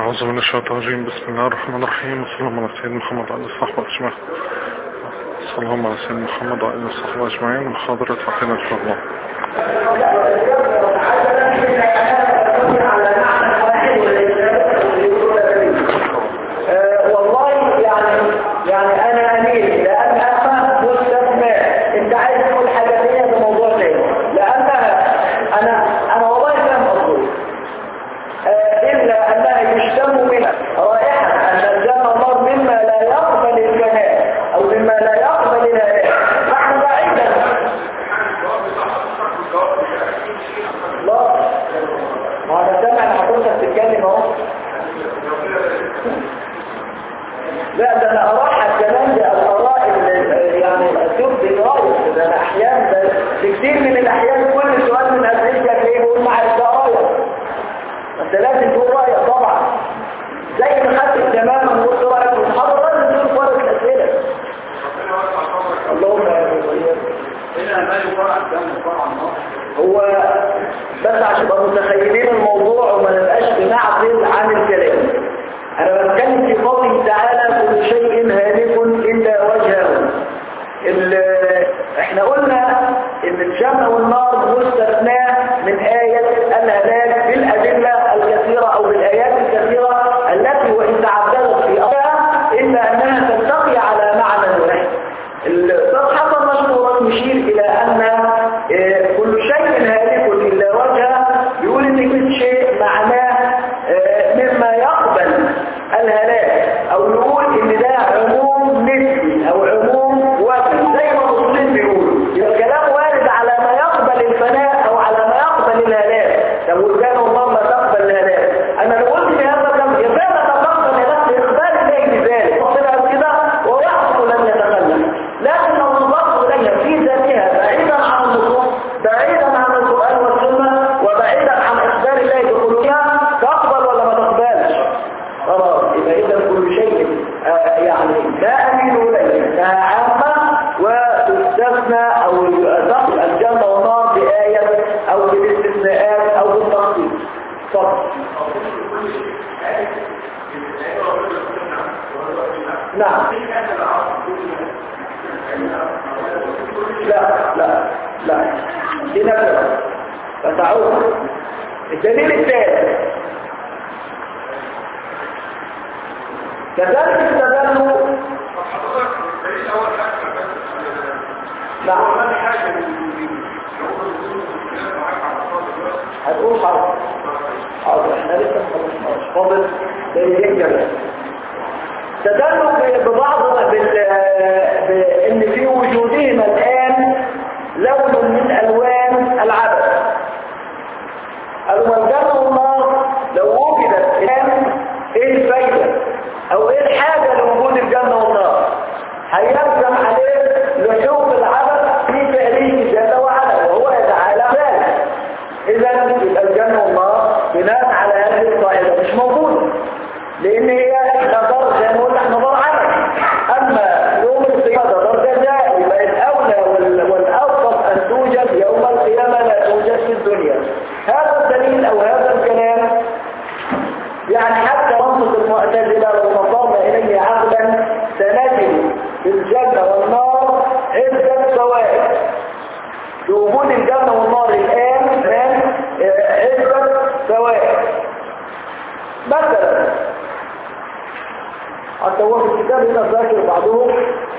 أعوذ من الشيطان الرجيم بسم الله الرحمن الرحيم وصلى الله على سيدنا محمد وعلى الصحبة أجمعين صلى الله على سيدنا محمد وعلى الصحبة أجمعين محاضرة فقينا إن شاء الله آه، والله يعني يعني انا اميل لان افهم مستثنى انت عايز تقول حاجه ثانيه في موضوع تاني لانها انا انا والله فاهم قصدي آه، الا انها يشتم منها رائحه ان الجنه النار مما لا يقبل الفناء او مما لا يقبل الهلاك نحن بعيدا لا ما انا سامع حضرتك بتتكلم اهو لا ده انا اراح الكلام ده الاراء اللي- يعني تبدي رايك ده انا احيانا ده في كتير من الاحيان كل سؤال من اسئلتك ليه بقول مع ده رايك انت لازم تقول رايك طبعا زي ما خدت تماما وقلت رايك في المحاضره لازم تقول فرق الاسئله اللهم امين هو بس عشان نبقى متخيلين الموضوع وما نبقاش بنعزل عن الكلام انا بتكلم في قوله تعالى كل شيء هالك الا وجهه ال- احنا قلنا ان الجنة والنار مستثناة من آية الهلاك بالأدلة الكثيرة او بالآيات الكثيرة التي وإن تعددت في أمرها إلا أنها تلتقي على معنى واحد الأستاذ حسن مشكورا يشير إلى أن آه، كل شيء هالك إلا وجهه يقول إن كل شيء معناه آه، مما يقبل الهلاك أو يقول إن ده عموم نسبي أو عموم وجهي زي ما المسلمين بيقولوا يبقى الكلام وارد على ما يقبل الفناء أو على ما يقبل الهلاك طب وكان الله ما تقبل الهلاك أنا لو قلت في هذا الكلام يبقى تقبل نفس إقبال الله بذلك طلع كده ويحصل لن يتخلف لكن لو نظرت إليها في ذاتها بعيدا عن النصوص بعيدا عن القرآن والسنة وبعيدا عن إخبار الله بخلقها تقبل ولا ما تقبلش خلاص يبقى إذا كل شيء آه، يعني لا أميل إليه إنها عامة وتستثنى أو تقل الجنة والنار بآية أو بالاستثناءات أو بالتخصيص فقط نعم لا لا لا دي نفسها فتعود الدليل الثالث كذلك استدلوا نعم هتقول حرف حاضر احنا لسه ما خلصناش فاضل دقيقتين كمان تدلوا ب- ببعض بال... بان في وجودهم الان لون من الوان العبث قالوا ما الجنة والنار لو وجدت الان ايه الفايدة او ايه الحاجة لوجود الجنة والنار هيلزم عليه لحوم العبث في فعله جل وعلا وهو يتعالى ذلك اذا يبقى الجنة والنار بناء على هذه القاعدة مش موجودة لان هي نظر زي ما قلنا احنا نظر عمل اما يوم القيامة نظر جزاء يبقى الاولى وال- والافضل ان توجد يوم القيامة لا توجد في الدنيا هذا الدليل او هذا الكلام يعني حتى منطق المعتزلة لو نظرنا إليه عقلا سنجد في الجنة والنار عدة فوائد لوجود الجنة والنار الآن الآن آه، عدة فوائد مثلا حتى هو في الكتاب هنا ذاكر بعضهم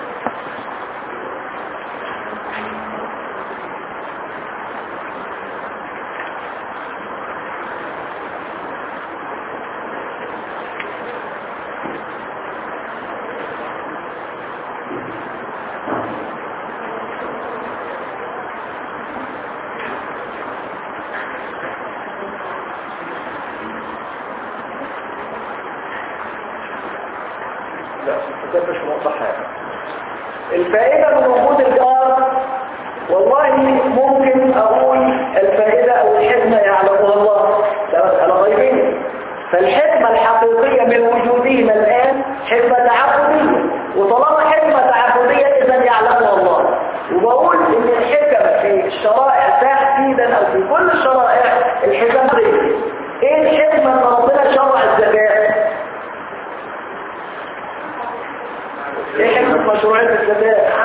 لا الكتاب مش موضح حاجة الفائدة من وجود الجار والله ممكن أقول الفائدة أو الحكمة يعلمها الله ده مسألة غيبية فالحكمة الحقيقية من وجودهم الآن حكمة تعبدية وطالما حكمة تعبدية إذا يعلمها الله وبقول إن الحكم في الشرائع تحديدا أو في كل الشرائع الحكم دي إيه الحكمة إن ربنا شرع الزكاة الزكاة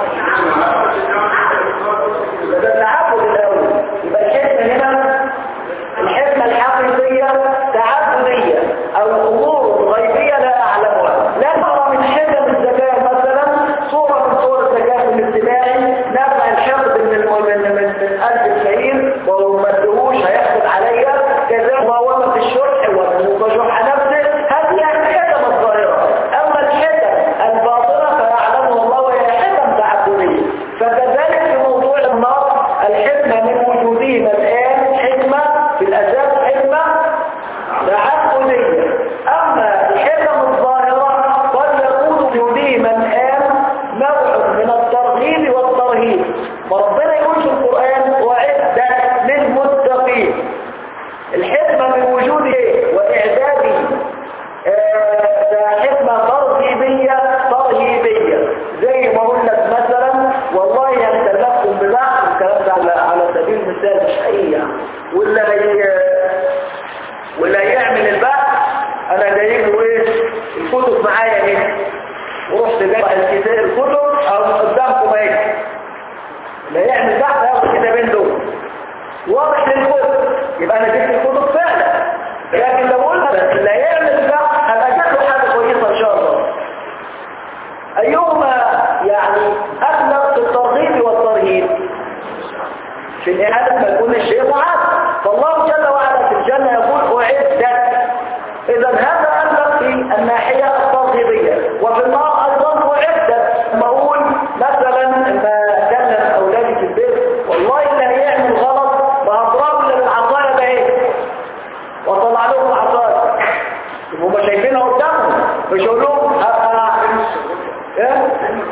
ده التعبد الأول يبقى الحكمة هنا الحكمة الحقيقية تعبدية أو أمور غيبية لا أعلمها لا نرى من حكم الزكاة مثلا صورة من صور الزكاة في الاجتماعي نفع الحقد من الم- من من من قلب الفقير وهو ما ادهوش هيحقد عليا كذا مقاومة الشح والمتشح نفسه هذه الحكم الظاهرة أما الحكم الباطنة فيعلمها الله وهي حكم تعبدية فكذلك في موضوع النار الحكمة من وجودهما الآن حكمة في الأساس حكمة تعبدية أما الحكم الظاهرة قد يكون في وجودهما الآن نوع من الترغيب والترهيب فربنا يقول في القرآن وعدة للمتقين الحكمة من وجوده وإعداده آه، ده حكمة ترهيبية ترهيبية زي ما قلنا مثلا والله يمتلككم ببعض الكلام ده على, على سبيل المثال مش حقيقي يعني. واللي هي واللي هيعمل البحث انا جايب له ايه الكتب معايا هنا ورحت جايب الكتاب الكتب او قدامكم اهي اللي هيعمل بحث هياخد الكتابين دول واضح للكتب يبقى انا جبت الكتب فعلا لكن لو قلنا اللي هيعمل بحث هبقى جاب له حاجه كويسه ان شاء الله ايهما يعني اغلب في الترغيب والترهيب في الإعادة ما يكون الشيء معاد فالله جل وعلا في الجنة يقول أعدت إذا هذا أبلغ في الناحية الترغيبية وفي النار أيضا أعدت ما أقول مثلا ما كلم أولادي في البيت والله اللي هيعمل غلط بأضراب اللي بالعصاية ده إيه وطلع لهم العصاية هم شايفينها قدامهم مش يقول لهم أبقى إيه؟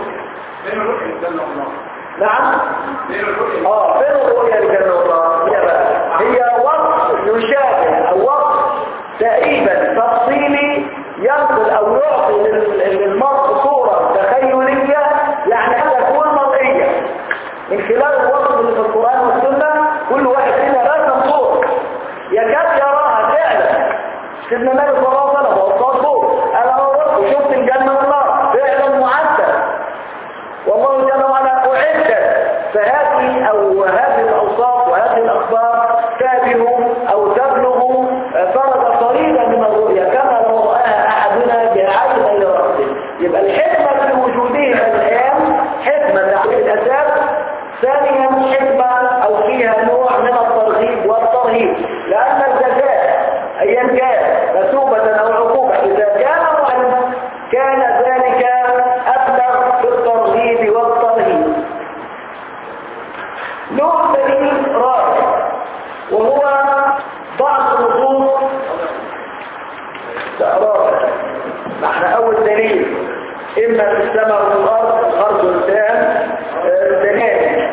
نعم اه فين الرؤية لجنة الله هي بقى هي وصف يشابه او وصف تقريبا تفصيلي ينقل او يعطي لل- للمرء صورة تخيلية يعني حتى تكون مرئية من خلال الوصف اللي في القرآن والسنة كل واحد فينا رسم صورة يكاد يراها فعلا سيدنا النبي صلى الله عليه وسلم وصاد فوق انا وصف وشفت الجنة والنار فعلا معدل والله جل وعلا أعدت فهذه أو هذه الأوصاف وهذه الأخبار تابه أو تبلغ درجة قريبة من الرؤية كما لو رآها أحدنا بعين رأسه يبقى الحكمة في وجودها الآن حكمة تحت الأساس ثانيا حكمة أو فيها نوع من الترغيب والترهيب لأن الجزاء أيا كان مثوبة أو عقوبة إذا كان معلما كان ذلك أبلغ في الترغيب والترهيب نوع دليل رابع وهو بعض النصوص لا، رابع ما احنا أول دليل إما في السماء والأرض الأرض والسام دليل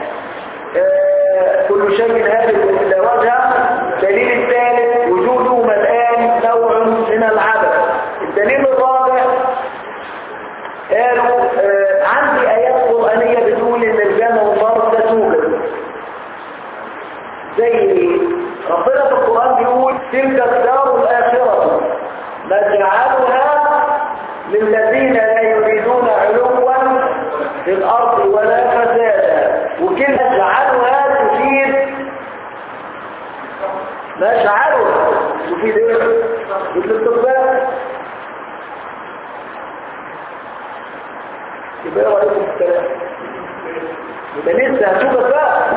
كل شيء هادف إلى وجهه الدليل الثالث وجودهما الآن نوع من العبث الدليل الرابع قالوا آه، عندي آيات قرآنية بتقول إن الجنة والنار لا توجد زي ربنا في القرآن بيقول تلك الدار الآخرة نجعلها للذين لا يريدون علوا في الأرض ولا فسادا وكلمة نجعلها تفيد نجعلها تفيد ايه؟ مثل الطباء يبقى ايه رأيكم في الكلام يبقى لسه هتوجد بقى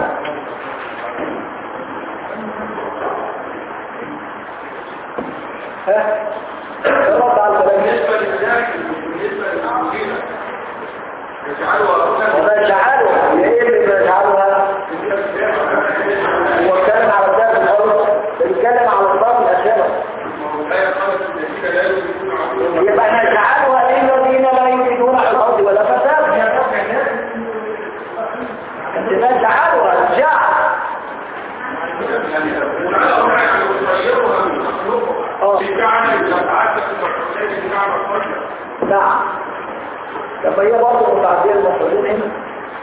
ها رد على الكلام بالنسبة للذات بالنسبة للمعاملين يجعلوا وما يجعلها هي ايه اللي يجعلها هو اتكلم على الذات الارض بيتكلم على الضغط الاشياء يبقى نجعلها للذين لا يريدون على الارض ولا فساد انت نجعلها جعل نعم طب هي برضه متعدية المفعولين هنا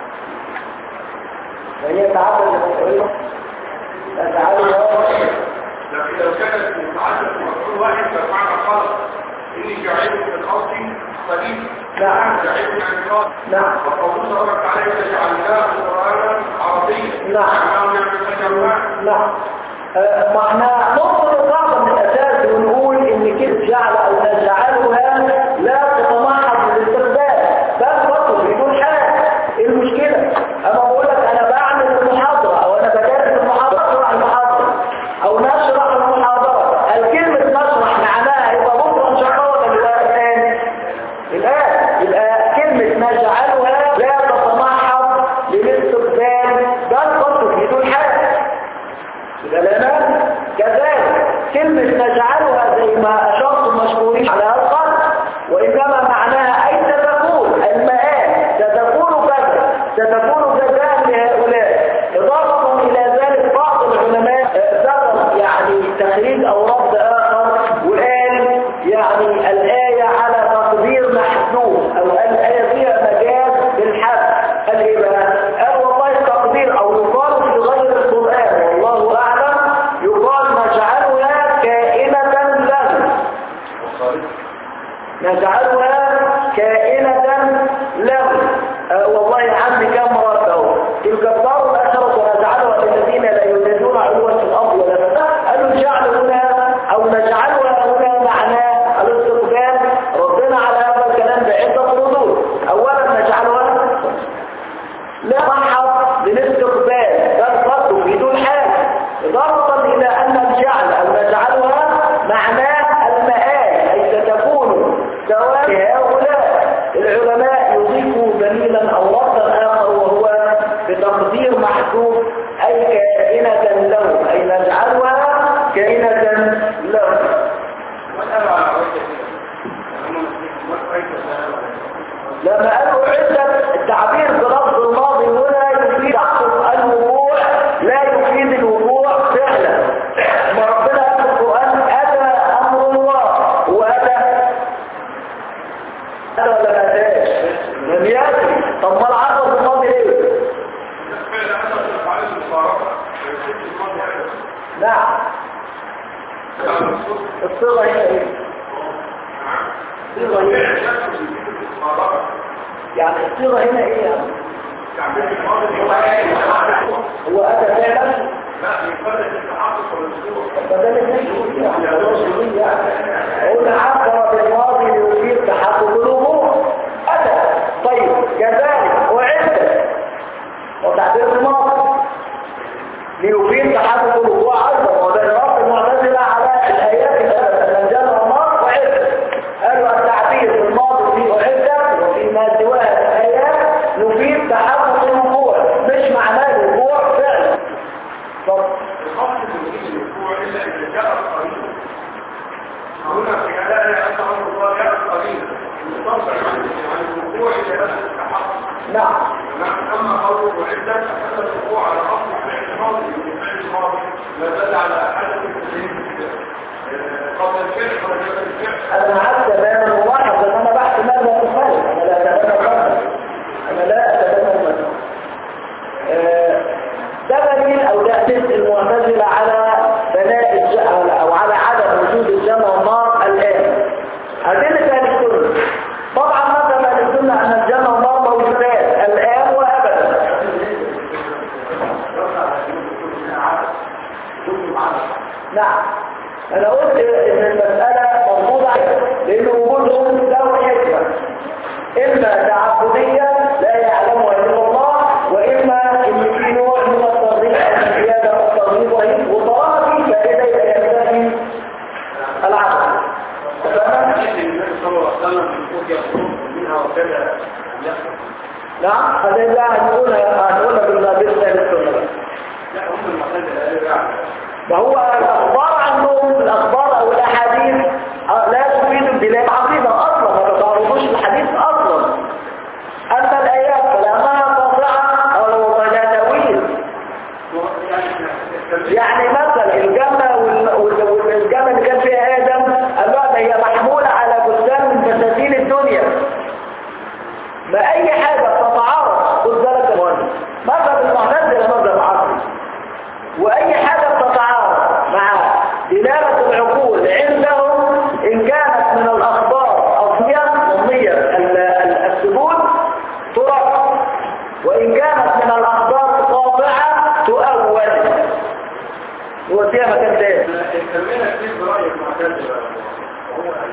وهي تعدد المفعولين تجعلها لكن لو كانت متعدد مفعول واحد فمعنى خلق اني جعله في الارض خليفه نعم العلم عن الله نعم وقوله تبارك عليه جعلناه قرانا عربيا نعم. معناه نعمل تجمع نعم آه، ما احنا نقصد القاعدة من الأساس ونقول إن كده جعل أو نجعلها لا تتمحض بالاستخدام بل فقط بدون حاجة إيه المشكلة؟ أما بقول لك أنا بعمل المحاضرة أو أنا بدرس المحاضرة أشرح المحاضرة أو نشرح المحاضرة الكلمة نشرح معناها يبقى بكرة إن شاء الله ولا دلوقتي الآن؟ الآن يبقى كلمة نجعلها لا تتمحض للاستخدام بل فقط بدون حاجة كلامات كذلك كلمة نجعلها زي ما أشرت مشهورين على القلب وإنما معناها أي ستكون المآل ستكون كذا ستكون جزاء لهؤلاء إضافة إلى ذلك بعض العلماء آه، ذكر يعني تخريج أو رد آخر وقال يعني الآية على تقدير محدود أو الآية فيها مجاز بالحد قال إيه بقى؟ قال والله التقدير أو يقال في غير القرآن والله أعلم يقال نجعلها كائنة له نجعلها كائنة له آه والله عندي كم مرة اهو تلك الدار الأشرة ونجعلها للذين لا يريدون علوا في الأرض ولا فساد قالوا الجعل هنا أو نجعلها هنا معناه الاستقبال ردنا على هذا الكلام بعدة ردود أولا نجعلها لا محض للاستقبال بل فقط بدون حاجة إضافة إلى أن الجعل أو نجعلها معناه المآل أي ستكون سواء هؤلاء العلماء يضيفوا دليلا أو ردا آخر وهو بتقدير محدود أي كائنة له أي نجعلها كائنة له مسألة على وجه هم لما قالوا عدة التعبير بلفظ الماضي هنا يفيد عقل الوقوع لا يفيد الوقوع فعلا ما ربنا قال في القرآن أتى أمر الله وأتى أتى ولا ما أتاش لم يأتي طب ما العقل في الماضي ليه؟ فعلا أنا أفعال المفارقة ويصير الماضي هذا نعم يعني الصوت الصيغة هنا ايه؟ الصيغة هنا فعلا نفسه يصير المفارقة يعني الصيغة هنا ايه يعني؟ تعبير الماضي هو ايه هو أتى فعلا لا يفرق التحقق والاسلوب بدل النشر يعني قلنا عبر بالماضي ليفيد تحقق الامور اتى طيب كذلك وعدت وتعبير الماضي ليفيد تحقق الوقوع ايضا وده الرب المعتزله على الايات الثلاثه الجنه والنار وعدت قالوا التعبير بالماضي في اعدت وفيما سواها الايات يفيد تحقق الوقوع مش معناه الوقوع فعلا طب الخاص بالدين الوقوع إلا إذا جاء القريب هنا في هذا أن أمر الله جاء القريب المستنصر عن الوقوع إلى نفس التحقق نعم نعم أما قوله وعدة فهذا الوقوع على أصل فعل الماضي من فعل الماضي لا دل على حدث التسليم قبل الفعل قبل الفعل انا معاك تماما ولاحظ ان انا بحث ماذا تفعل انا لا اتبنى المذهب انا لا اتبنى المذهب آه، ده دليل او ده اساس المعتزله على بناء الج- او على عدم وجود الجنه والنار الان ادله اهل السنه طبعا مثل اهل السنه ان الجنه والنار موجودات الان وابدا نعم انا قلت ان المسألة مرفوضة لان وجودهم له حكمة اما تعبدية لا يعلمها الا الله واما ان في نوع من الترغيب او الزيادة او الترغيب وهي وطالما في فائدة ينتهي العبد تمام؟ النبي صلى الله عليه وسلم يقول يخرج منها وكذا يخرج نعم هذا لا هنقول هنقول بالنابلة للسنة لا هم المعتزله قالوا يعني فهو الأخبار عنهم الأخبار أو الأحاديث آه، لا تفيد الدلالة عقيدة أصلا ما تتعرضوش الحديث أصلا أما الآيات فلأنها قاطعة أو لا تأويل يعني مثلا الجنة وال- وال- والجنة اللي كان فيها آدم قال له ده هي محمولة على بستان من بساتين الدنيا ما أي حاجة بتتعارض خد بالك يا مهندس مذهب المعتزلة مذهب عصري وأي حاجة بتتعارض مع دلالة العقول عندهم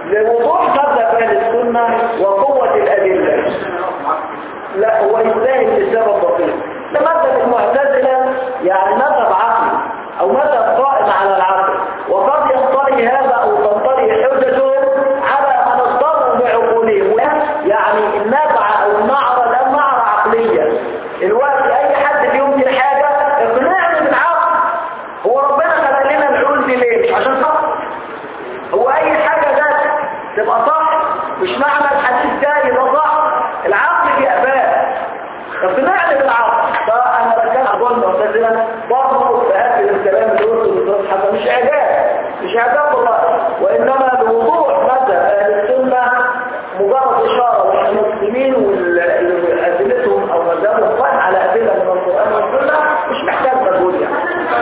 لوضوح مذهب اهل السنة وقوة الأدلة لا هو يستاهل لسبب بسيط ده مذهب المعتزلة يعني مذهب عقلي أو مذهب قائم على العقل وقد ينطلي هذا أو تنطلي حجته على من اضطروا بعقولهم يعني النزعة أو النعرة لا نعرة عقلية الوقت أي حد بيمكن حاجة اقنعني بالعقل هو ربنا خلق لنا العقول دي ليه؟ مش عشان صح هو أي حاجة ذات تبقى صح مش معنى الحديث ده يبقى صح العقل بيقبال اقنعني بالعقل فأنا بتكلم عن ظن معتزلة برضه بقفل الكلام اللي قلته بالظبط حتى مش إعجاب مش إعجاب والله وإنما لوضوح مذهب أهل السنة مجرد إشارة وإحنا مسلمين وأدلتهم أو مذهبهم قائم على أدلة من القرآن والسنة مش محتاج مجهود يعني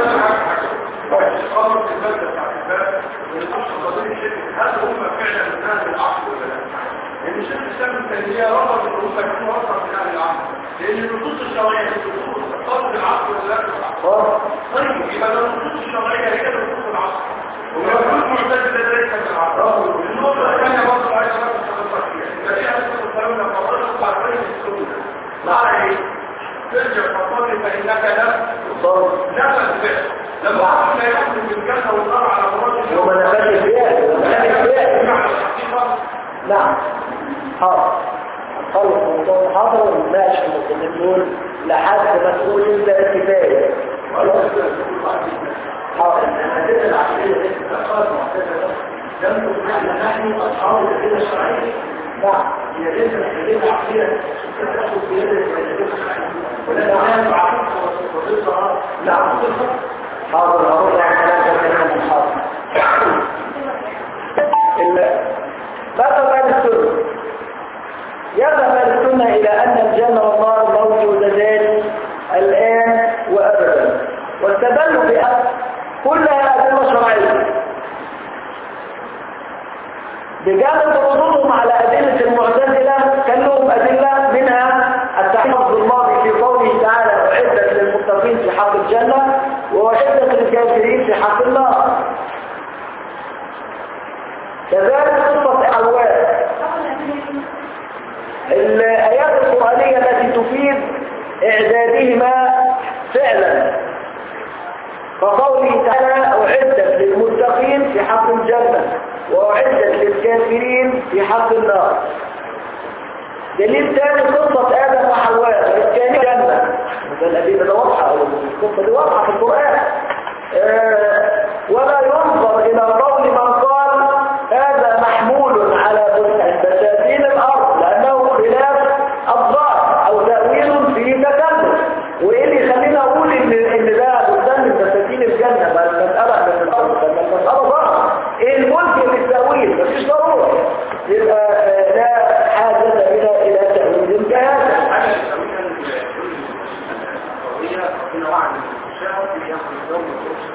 خلص المادة بتاعت الباب ونخش قضية شركة هل هم فعلا من أهل العقل ولا لا؟ لأن الشيخ الإسلام التنمية رفض إن هم يكونوا أكثر من أهل العقل لأن النصوص الشرعية النصوص تقتضي العقل ولا لا تقتضي اه طيب يبقى لو النصوص الشرعية هي نصوص العقل ولو كنت معتزلة ذلك من العقل النقطة الثانية برضه عايز أركز حضرتك فيها إذا في أهل السنة لما فرضت على غير السنة معنى إيه؟ ترجع فصلي فإنك لم صار نفى الفعل لما قال لا يحكم بالجنة والنار على مراد وما نفاش الفعل وما نفاش الفعل على الحقيقة نعم حاضر خلص موضوع الحاضر ونناقش في المسلمين دول لحد ما تقول انت كفايه خلاص حاضر الأدلة العقلية التي تقال معتزلة لم تكن نحن أصحاب الأدلة الشرعية نعم هي ليست الأدلة العقلية تدخل في يد الأدلة الشرعية ولكن نحن نعرفها وتفضلها نعم حاضر هقول لك كلام ده كلام حاضر ال- مذهب اهل السنه يذهب اهل السنه الى ان الجنه والنار موجودتان الان وابدا واستدلوا بان كلها ادله شرعيه بجانب ردودهم على أدلة المعتزلة كان لهم أدلة منها التحفظ بالماضي في قوله تعالى أعدت للمتقين في حق الجنة وأعدت للكافرين في حق النار كذلك قصة حواء الآيات القرآنية التي تفيد إعدادهما فعلا فقوله تعالى أعدت للمتقين في حق الجنة وأعدت للكافرين في حق النار دليل ثاني قصة آدم وحواء الثاني جنة ده الأدلة ده واضحة أو القصة دي واضحة في القرآن آه ولا ينظر إلى قول من قال هذا محمول على بساتين الأرض لأنه خلاف الظاهر أو تأويل فيه تكلم وإيه اللي يخلينا أقول إن إن ده قدام من بساتين الجنة ما المسألة من الأرض لما المسألة ظاهر إيه الملك للتأويل مفيش ضرورة يبقى آه، لا حاجة بنا إلى تأويل كهذا حاجة يسميها القضية ربنا وعد الشهر في يوم اليوم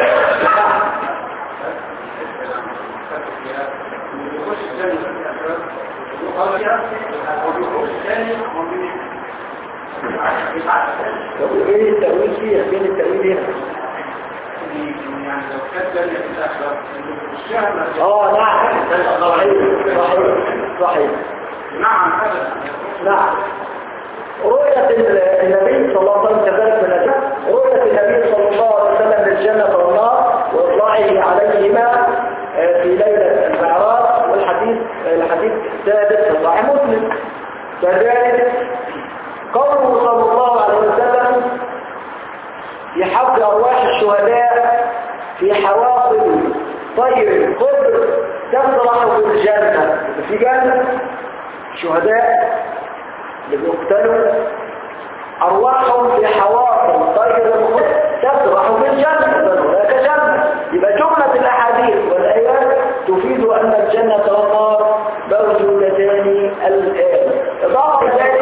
يخش الثاني يقال فيها ويخش الثاني ومن طب إيه التأويل فيها فين التأويل هنا يعني لو كانت ثانية في الآخرة الشهر اه نعم صحيح صحيح صحيح نعم هذا نعم رؤية النبي صلى الله عليه وسلم كذلك من الجنة رؤية النبي صلى الله عليه وسلم للجنة والنار وإطلاعه عليهما آه، في ليلة المعراج والحديث الحديث الثابت في صحيح مسلم كذلك قوله صلى الله عليه وسلم في حق أرواح الشهداء في حواصل طير القبر تفرح بالجنة في جنة شهداء اللي بيقتلوا أرواحهم في حواصل طير القبر تفرح بالجنة بل هناك جنة يبقى جملة الأحاديث والآيات تفيد أن الجنة والنار موجودتان الآن إضافة ذلك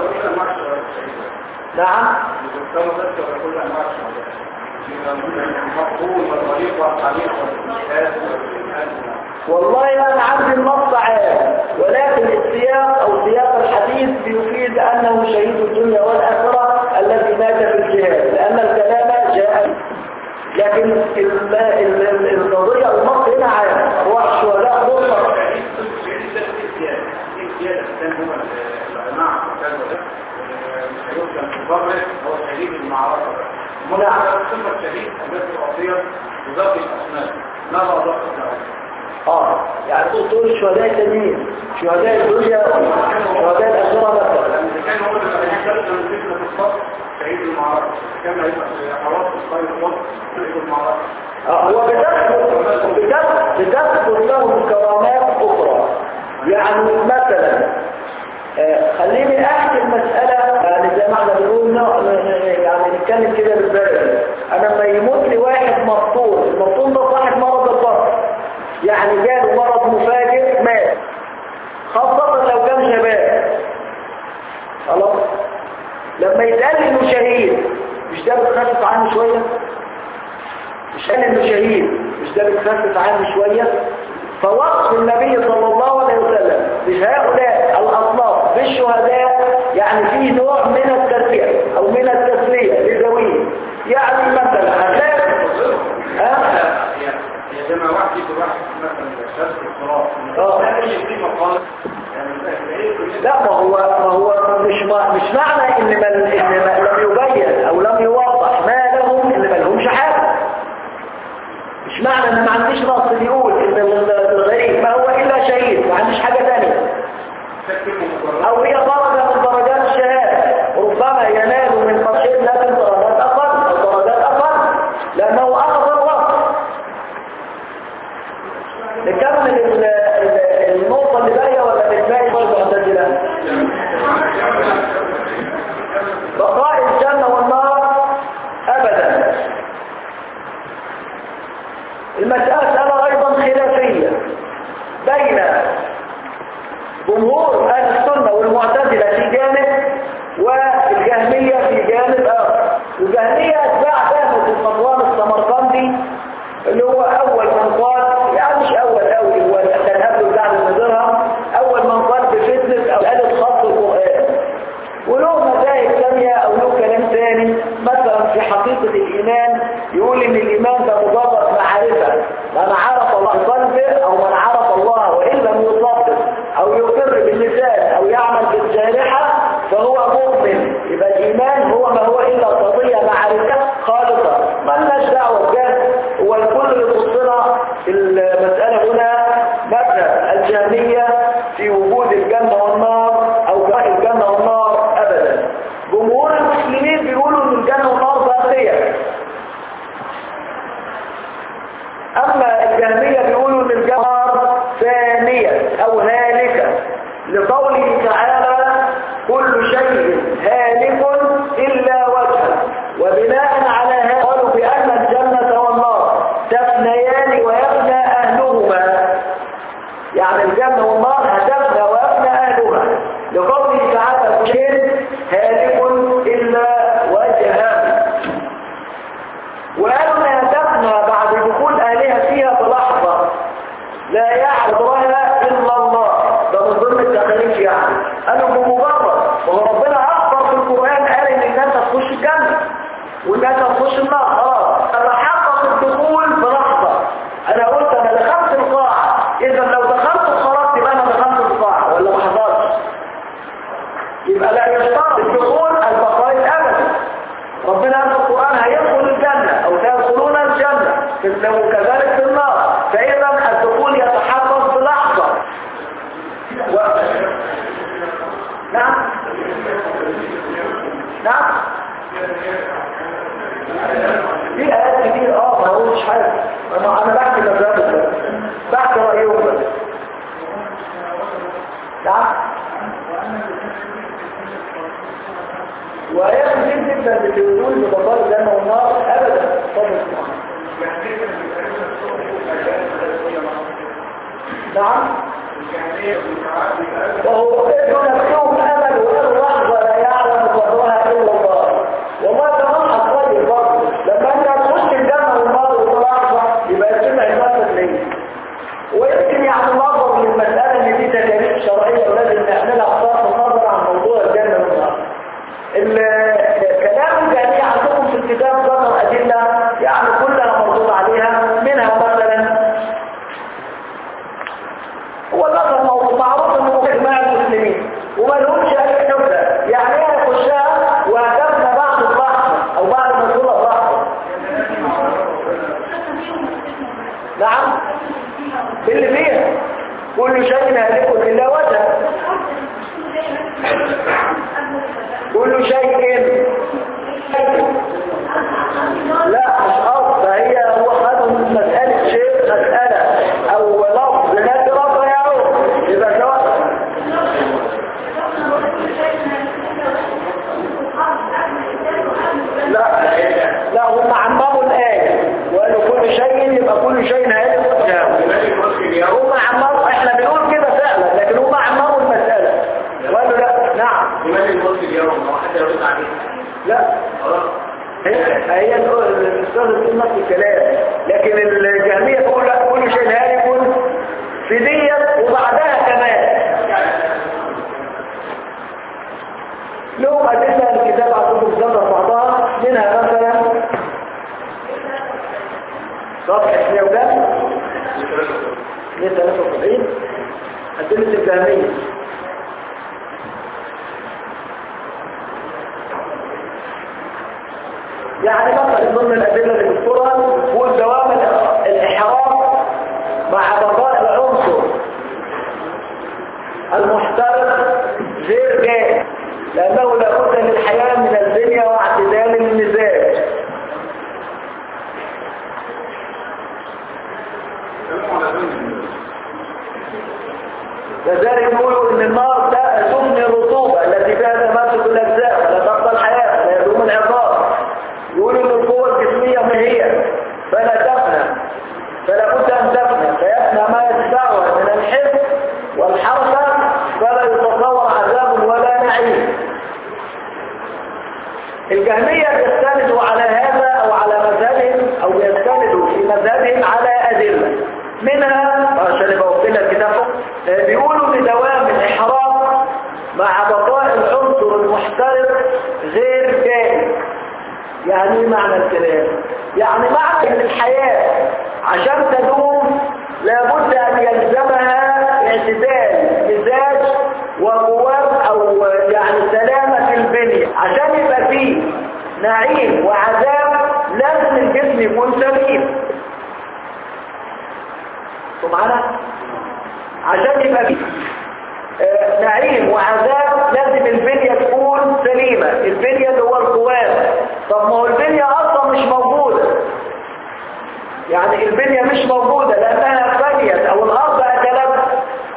نعم كما ذكر كل انواع الشهداء المقبول والطريق والحريق والإشهاد والإشهاد والله أنا عندي النص عام ولكن السياق أو سياق الحديث بيفيد أنه شهيد الدنيا والآخرة الذي مات في الجهاد لأن الكلام جاء لكن ال- ال- ال- القضية النص هنا عام أرواح الشهداء مطلق الثاني هم الجماعة المعتزلة ده مش هيوصل في البر هو شهيد المعركة منع صفة شهيد التي أعطيت بذات الأسماء ماذا ضبط له؟ اه يعني تقول تقول الشهداء التانيين شهداء الدنيا شهداء الآخرة مثلا لأن كان هو اللي هيحتاج من فتنة الصف شهيد المعركة كان هيبقى في حواس الصيد الصف شهيد المعركة آه، هو بتثبت بتثبت بتثبت لهم كرامات أخرى يعني مثلا آه، خليني أحكي المسألة يعني زي ما احنا بنقول نوع- يعني نتكلم كده بالبلد أنا لما يموت لي واحد مبطول المبطول ده صاحب مرض البطن يعني جاله مرض مفاجئ مات خاصة لو كان شباب خلاص لما يتقال انه شهيد مش ده بتخفف عنه شوية مش قال انه شهيد مش ده بتخفف عنه شوية فوصف النبي صلى الله عليه وسلم بهؤلاء الأصناف بالشهداء يعني فيه نوع من التربية أو من التسلية لذويه يعني مثلا هتلاقي ها؟ يا جماعة واحد يجي واحد مثلا شهادة الصلاة آه. لا يجي في مقال يعني لا ما هو ما هو مش ما مش معنى ان ما ان ما لم يبين او لم يوضح ما لهم ان ما لهمش حاجه مش معنى ان ما عنديش نص بيقول ان الغريب ما هو الا شهيد ما عنديش حاجه ثانيه تكتبه مقررات او هي درجه من درجات الشهاده ربما ينال من مرشد لكن درجات اقل او درجات اقل لانه اخذ الوقت نكمل ال- ال- النقطه اللي باقيه ولا نتباقي برضه معتدله بقاء الجنة والنار أبدا المسألة أيضا خلافية بين جمهور أهل السنة والمعتزلة في جانب والجهمية في جانب آخر الجهمية أتباع فهمة الصفوان السمرقندي اللي هو أول من قال يعني مش أول أول هو كان قبله بعد النظرها أول من قال بفتنة أو آلة خط القرآن وله مذاهب ثانية أو له كلام ثاني مثلا في حقيقة الإيمان يقول إن الإيمان ده مجرد معرفة من عرف الله بقلبه أو من عرف الله وإن لم يصدق أو يقر باللسان أو يعمل بالجارحة فهو مؤمن يبقى الإيمان هو ما هو إلا قضية معرفة خالصة مالناش دعوة بجد هو الكل يخصنا المسألة هنا مذهب الجهمية في وجود الجنة والنار أو بقى الجنة والنار أبدا جمهور المسلمين بيقولوا ان الجنة والنار باقية أما الجهمية بيقولوا ان الجنة والنار ثانية أو هالكة لقوله تعالى كل شيء هالك إلا وجهه وبناء على هذا قالوا بأن الجنة والنار تفنيان ويفنى أهلهما يعني الجنة والنار هتفنى ويفنى أهلها لقوله تعالى كل شيء هالك إلا وجهه وقالوا انها تفنى بعد دخول اهلها فيها بلحظة لا يعبدها الا الله ده من ضمن التخليف يعني قالوا بمجرد وهو ربنا اخبر في القرآن قال ان الناس هتخش الجنة والناس هتخش النار خلاص انا حقق الدخول بلحظة انا قلت انا دخلت القاعة اذا لو دخلت وخرجت يبقى انا دخلت القاعة ولا ما حصلش يبقى لا يشترط الدخول البقاء الابدي ربنا قال في القرآن هيدخل الجنة أو سيدخلون الجنة وكذلك في النار فإذا الدخول يتحقق بلحظة و... نعم نعم في آيات كتير اه ما هوش حاجة أنا أنا بحكي مذهب بس بحكي رأيهم بس نعم وآيات كتير جدا بتقول ببطال الجنة والنار أبدا طبعا نعم وهو ابن نفسهم أمل وقالوا لحظة لا يعلم قدرها إلا الله والله ده منحة طيب برضه لما أنت هتخش الجنة والنار وفي لحظة يبقى يتم عبادة ليه ويمكن يعني نظر للمسألة ان دي تكاليف شرعية ولازم نعملها بصرف النظر عن موضوع الجنة والنار الكلام الجميع عندكم في الكتاب ذكر أدلة يعني كلها مردود عليها منها مثلا هو ذكر موضوع معروف انه اجماع المسلمين كل شيء هالك إلا وجهه كل شيء لا مش قصد هي هو خد من مسألة شيء مسألة أو لفظ نكرة فيعود إذا سواء لا لا هم عمموا الآية وقالوا كل شيء يبقى كل شيء هيئة هم عمموا احنا بنقول كده فعلا لكن هم عمموا المسألة وقالوا لا نعم لا هي هي الاستاذ بيقول نفس الكلام لكن الجهميه تقول لا كل شيء هالك في ديت وبعدها كمان لهم ادله الكتاب عندكم ذكر بعضها منها مثلا صفحه 100 وكام 173 ادله الجهميه يعني مثلا ضمن الأدلة اللي بذكرها هو دوام الإحراف مع بقاء العنصر المحترق غير جاهز لأنه لابد للحياة من الدنيا واعتدال المزاج لذلك يقولوا ان النار تفني الرطوبة التي فيها تماسك الأجزاء فلا تبقى الحياة فلا يدوم العقاب يقولوا ان القوة الجسمية ما هي فلا تفنى فلا بد ان تفنى فيفنى ما يتساوى من الحفظ والحركة فلا يتصور عذاب ولا نعيم الجهمية يستندوا على هذا او على مذهبهم او يستندوا في مذهبهم على ادلة منها عشان يبقى وكيل الكتاب بيقولوا بدوام الاحرام مع بقاء العنصر المحترق غير جاهز يعني ايه معنى الكلام يعني معنى ان الحياة عشان تدوم لابد ان يلزمها اعتدال مزاج وقوام او يعني سلامة في البنية عشان يبقى فيه نعيم وعذاب لازم الجسم يكون سليم معنا عشان يبقى فيه آه نعيم وعذاب لازم البنية تكون سليمة البنية اللي هو القوام طب ما هو البنية اصلا مش موجودة يعني البنية مش موجودة لانها فنيت او الارض اكلت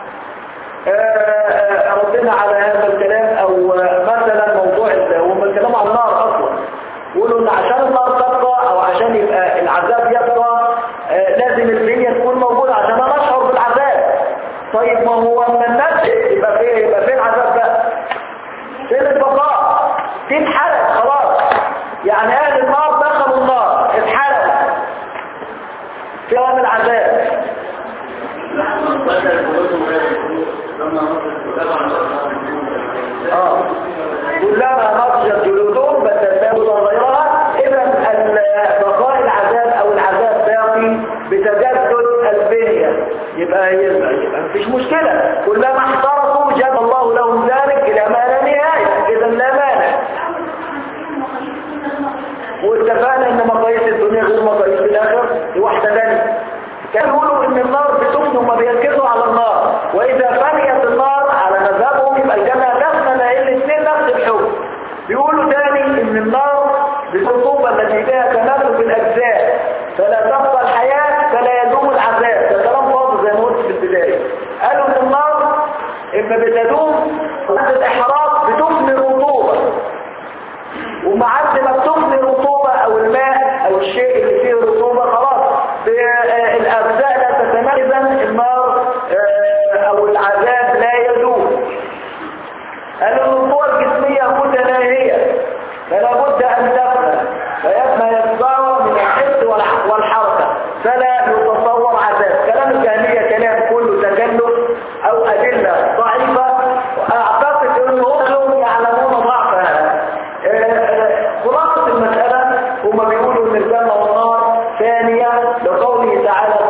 آه ردنا على هذا الكلام او مثلا موضوع هم الكلام عن النار اصلا يقولوا ان عشان النار تبقى او عشان يبقى العذاب يبقى آه لازم البنية تكون موجودة عشان انا اشعر بالعذاب طيب ما هو من النفس يبقى فين يبقى فين عذاب بقى فين البقاء دي اتحرق خلاص يعني اهل النار دخلوا النار اتحرق كلام العذاب اه كلما نضجت جلودهم بدلناهم غيرها اذا بقاء العذاب او العذاب باقي بتجدد البنية يبقى يبقى, يبقى مفيش مشكلة كلما احترقوا جاب الله لهم ذلك الى ما لا نهاية اذا لا مانع واتفقنا ان مقاييس الدنيا غير مقاييس الاخر دي واحدة ثانيه كانوا يقولوا ان النار بتفني وما بيركزوا على النار واذا فنيت النار على مذهبهم يبقى الجنة تفنى لان الاثنين نفس الحكم بيقولوا تاني ان النار بالرطوبة التي فيها تماسك الاجزاء فلا تبقى الحياة فلا يدوم العذاب ده كلام فاضي زي ما قلت في البداية قالوا ان النار اما بتدوم وقت الاحراق بتفني الرطوبة ومعد ما بتفني الرطوبة او الماء او الشيء اللي فيه رطوبة خلاص الاجزاء لا تتميز النار او العذاب لا يدوم قالوا ان القوى الجسمية متناهية فلا بد ان تفنى فيفنى يتضاوى من الحس والحركة فلا يتصور عذاب كلام الجاهلية كلام كله تكلف او ادلة ضعيفة واعتقد انهم يعلمون ضعفها خلاصة المسألة هم بيقولوا ان الجنة والنار ثانية لقوله تعالى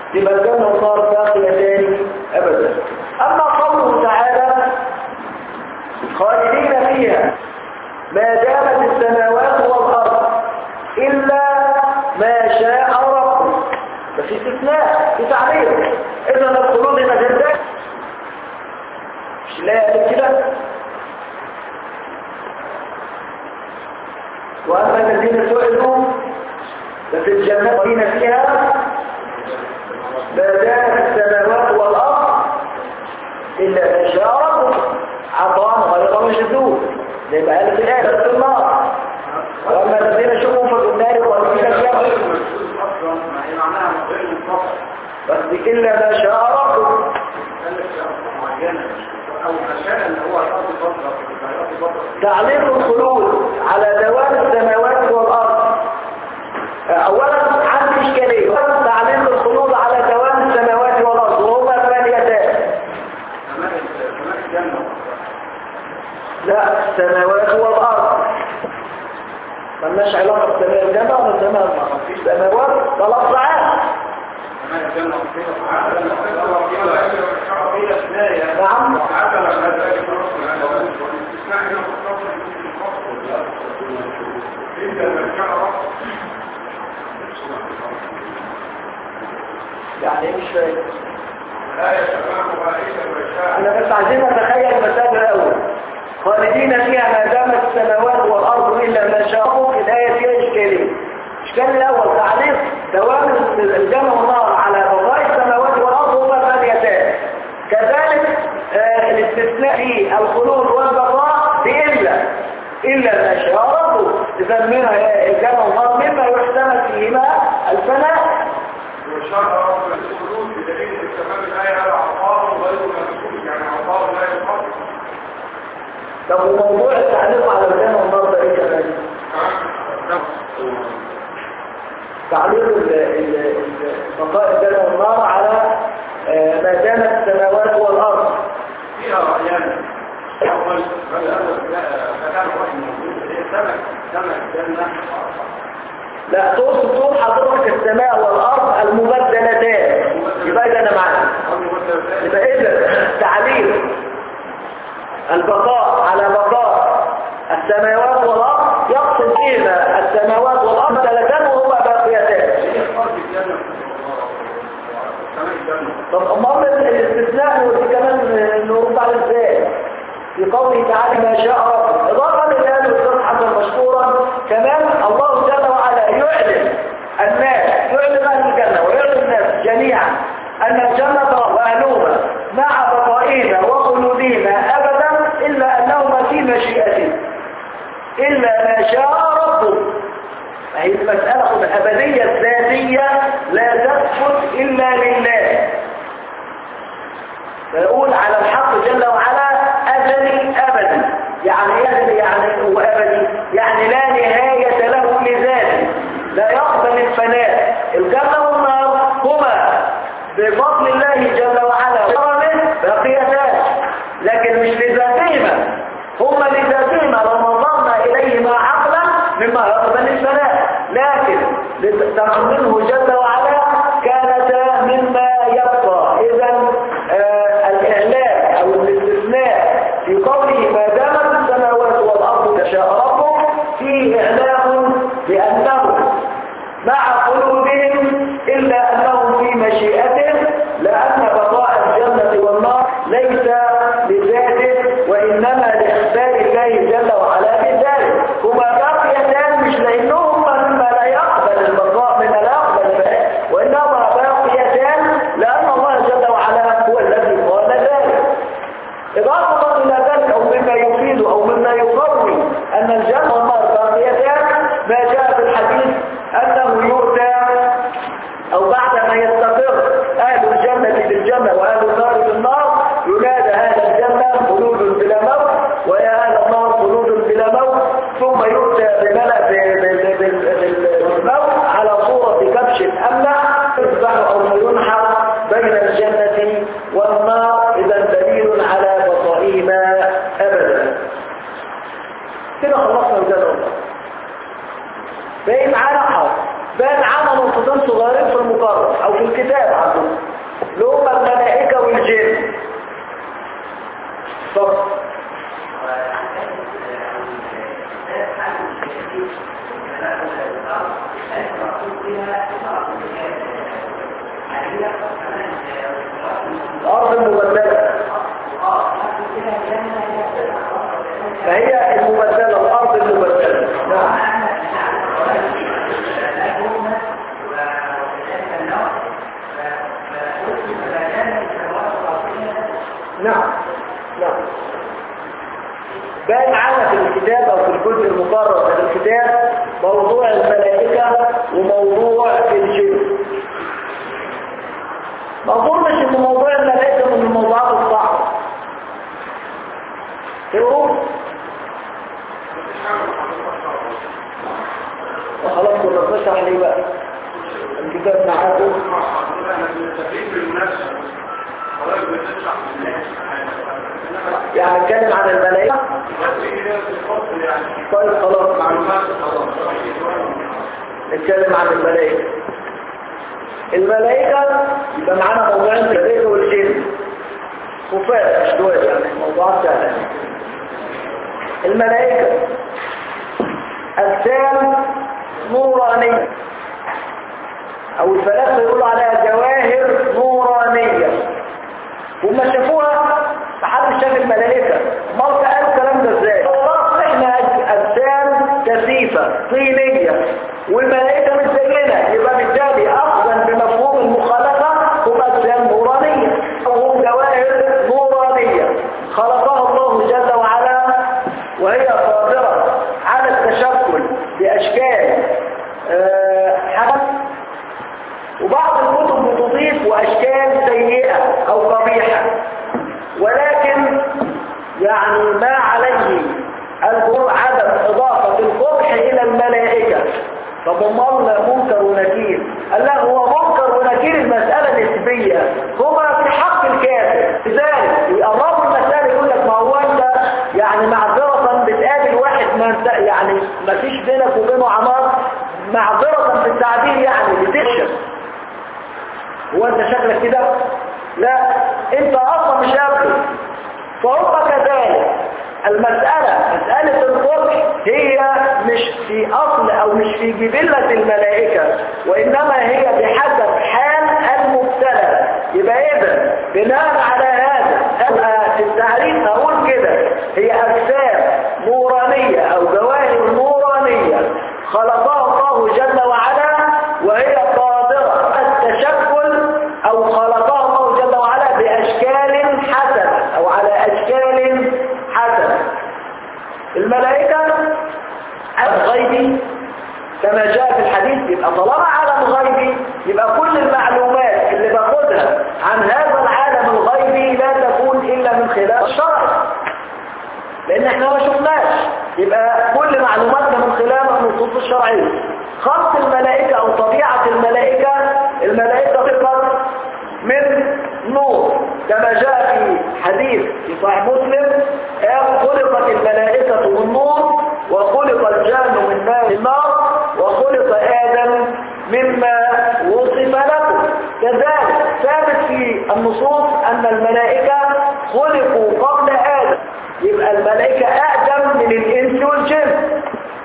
يبقى الجنة والنار باقيتان أبدا أما قوله تعالى خالدين فيها ما دامت السماوات والأرض إلا ما شاء ربك بس استثناء في تعليق إذا الخلود هنا جدا مش لا يقول كده وأما الذين سئلوا ففي الجنة خالدين فيها ما دامت السماوات والأرض إلا ما شاء ربك عطاء غير مجدود يبقى هذا في الآية في النار وأما الذين شكوا ففي النار خالدين فيها اصلا ما هي معناها غير منفصل بس إلا ما شاء ربك معينه او عشان اللي هو الارض فتره الارض فتره تعليق الخلود على دوام السماوات والأرض أولا عندي إشكالية تعليق الخلود على دوام السماوات والأرض وهما ثمانيتان كمان كمان الجنه لا السماوات والأرض ملناش علاقة بسماء الجنة ولا سماء الأرض السماوات ثلاث ساعات كمان الجنه وكده وعدم الاستثناء وكده اثناء نعم عدم الاستثناء هنا إلا من كان رب يعني إيه مش فاهم لا يتمامها إلا من شاء احنا بس عايزين نتخيل المسألة الأول خالدين فيها ما دامت السماوات والأرض إلا ما شاءوا في الآية فيها إشكالية الإشكال الأول تعليق دوام الجنة والنار على بقاء السماوات والأرض هما ثانيتان كذلك آه الاستثناء في الخلود والبقاء بإلا إلا ما شاء ربه إذا منها الجنة والنار مما يحتمل فيهما الفناء وشرع رب الخلود بدليل استمام الآية على عطاء غير مكتوب يعني عطاء لا يقدر طب وموضوع التعليق على الجنة والنار ده إيه كمان؟ تعليق ال- ال- ال- بقاء الجنة والنار على آه، ما دامت السماوات والأرض فيها رأيان أول فالأول فكان واحد موجود اللي هي سمك سمك جنة لا تقصد تقول حضرتك السماء والأرض المبدلتان يبقى إذا أنا معاك يبقى إذا تعليق البقاء على بقاء السماوات والأرض يقصد فيما السماوات والأرض مبدلتان وهما باقيتان طب امال الاستثناء ودي كمان نرد على ازاي في قوله تعالى ما شاء رب اضافه لذلك الاستاذ حسن مشكورا كمان الله جل وعلا يعلم الناس يعلم اهل الجنه ويعلم الناس جميعا ان الجنه واهلها مع بقائنا وخلودنا ابدا الا انهما في مشيئته الا ما شاء ربه هي المسألة الأبدية الذاتية لا تثبت إلا لله فيقول على الحق جل وعلا أزلي أبدي يعني إيه أزلي يعني هو أبدي يعني لا نهاية له لذاته لا يقبل الفناء الجنة والنار هما بفضل الله جل وعلا وكرمه باقيتان لكن مش لذاتهما هما لذاتهما لو نظرنا إليهما عقلا مما يقبل الفناء لكن تقدمه جل وعلا كانتا مما يبقى إذا آه الإعلان أو الاستثناء في قوله ما دامت السماوات والأرض تشاء ربك فيه إعلان بأنه مع قلوبهم إلا أنهم في مشيئته لأن بقاء الجنة والنار ليس لذاته وإنما لإخبار الله جل وعلا بذلك هما باقيتان مش لأنهما مما لا يقبل البقاء من لا يقبل الأرض المبدلة فهي المبدلة الأرض المبدلة نعم نعم نعم بقى معانا في الكتاب او في الجزء المقرر من الكتاب موضوع الملائكة وموضوع الجن ما اظنش ان موضوع الملائكة من الموضوعات الصعبة تقول وخلاص كنا بنشرح ليه بقى الكتاب معاكم يعني نتكلم عن الملائكة طيب خلاص نتكلم عن الملائكة الملائكة يبقى معانا موضوعين الملائكة والجن خفاف مش دول يعني موضوعات سهلة الملائكة أجسام نورانية أو الفلاسفة يقولوا عليها جواهر نورانية هم شافوها محدش شاف الملائكة امال قالوا الكلام ده ازاي خلاص احنا اجسام كثيفة طينية والملائكة مش زينا يبقى بالتالي اخذا بمفهوم المخالفة هم اجسام نورانية وهم جواهر نورانية خلقها الله جل وعلا وهي قادرة على التشكل باشكال أه حدث وبعض الكتب بتضيف واشكال سيئة او قبيحة ولكن يعني ما عليه الجمهور عدم إضافة القبح إلى الملائكة طب امال منكر ونكير قال لا هو منكر ونكير المسألة نسبية هما في حق الكافر لذلك يقربوا المسألة يقول لك ما هو انت يعني معذرة بتقابل واحد ما انت يعني ما فيش بينك وبينه عمار معذرة في التعبير يعني بتكشف هو انت شكلك كده لا انت اصلا مش قابله فهم كذلك المسألة مسألة القبح هي مش في أصل أو مش في جبلة الملائكة وإنما هي بحسب حال المبتلى يبقى إذا بناء على هذا أبقى في التعريف أقول كده هي أجسام نورانية أو جواهر نورانية خلقها الله جل وعلا وهي قادرة التشكل أو خلقها الله جل وعلا بأشكال حسنة أو على أشكال حسنة الملائكة الغيبي كما جاء في الحديث يبقى طالما عالم غيبي يبقى كل المعلومات اللي باخدها عن هذا العالم الغيبي لا تكون إلا من خلال الشرع لأن احنا ما شفناش يبقى كل معلوماتنا من خلال النصوص الشرعية خلق الملائكة أو طبيعة الملائكة الملائكة خلقت من نور كما جاء في حديث في صحيح مسلم خلقت الملائكة من نور وخلق الجان من ماء النار وخلق آدم مما وصف لكم كذلك ثابت في النصوص أن الملائكة خلقوا قبل آدم يبقى الملائكة أقدم من الإنس والجن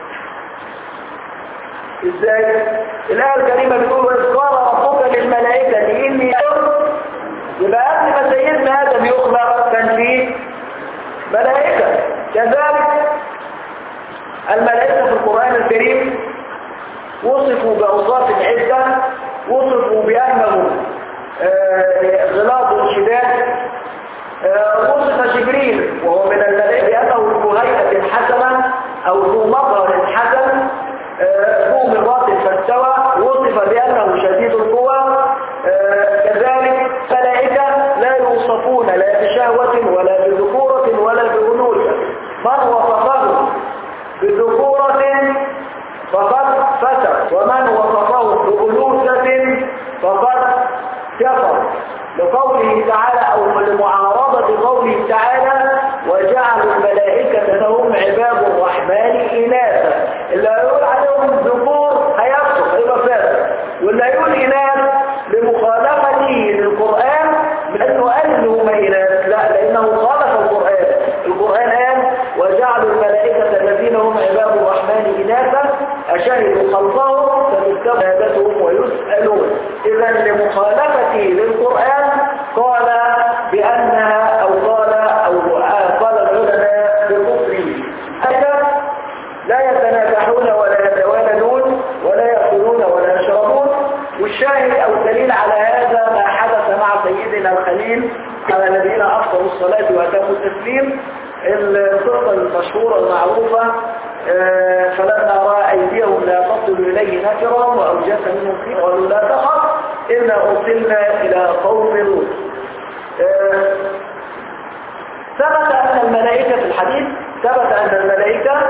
ازاي الآية الكريمة بتقول وإذ قال ربك للملائكة إني يبقى قبل ما سيدنا آدم يخلق كان فيه ملائكة كذلك الملائكة في القرآن الكريم وصفوا بأوصاف عدة وصفوا بأنهم غلاظ شداد وصف جبريل وهو من الملائكة بأنه ذو هيئة حسنة أو ذو مظهر حسن ذو مرات فاستوى وصف بأنه شديد القوى كذلك ملائكة لا يوصفون لا بشهوة ولا بذكورة ولا بأنوثة من وصفه بذكورة فقد فتر ومن وصفه بأنوثة فقد كفر لقوله تعالى أو لمعارضة قوله تعالى وجعلوا الملائكة لهم عباد الرحمن إناثا اللي هيقول عليهم ذكور هيفسق هيبقى فاسق واللي هيقول إناث لمخالفته للقرآن بأنه قال إنه ما إناث لا لأنه خالف القرآن القرآن قال وجعلوا الملائكة الذين هم عباد الرحمن إناثا أشهدوا خلقهم فتكتب شهادتهم ويسألون إذا لمخالفته للقرآن قال بأنها أو قال أو قال العلماء بكفره هذا لا يتناكحون ولا يتوالدون ولا يأكلون ولا يشربون والشاهد أو الدليل على هذا ما حدث مع سيدنا الخليل على الذين أفضلوا الصلاة وأتموا التسليم القصة المشهورة المعروفة آه، فلما رأى أيديهم لا تصل إليه نكرا وأوجس منهم خير قالوا لا تخف إنا أرسلنا إلى قوم لوط آه، ثبت أن الملائكة في الحديث ثبت أن الملائكة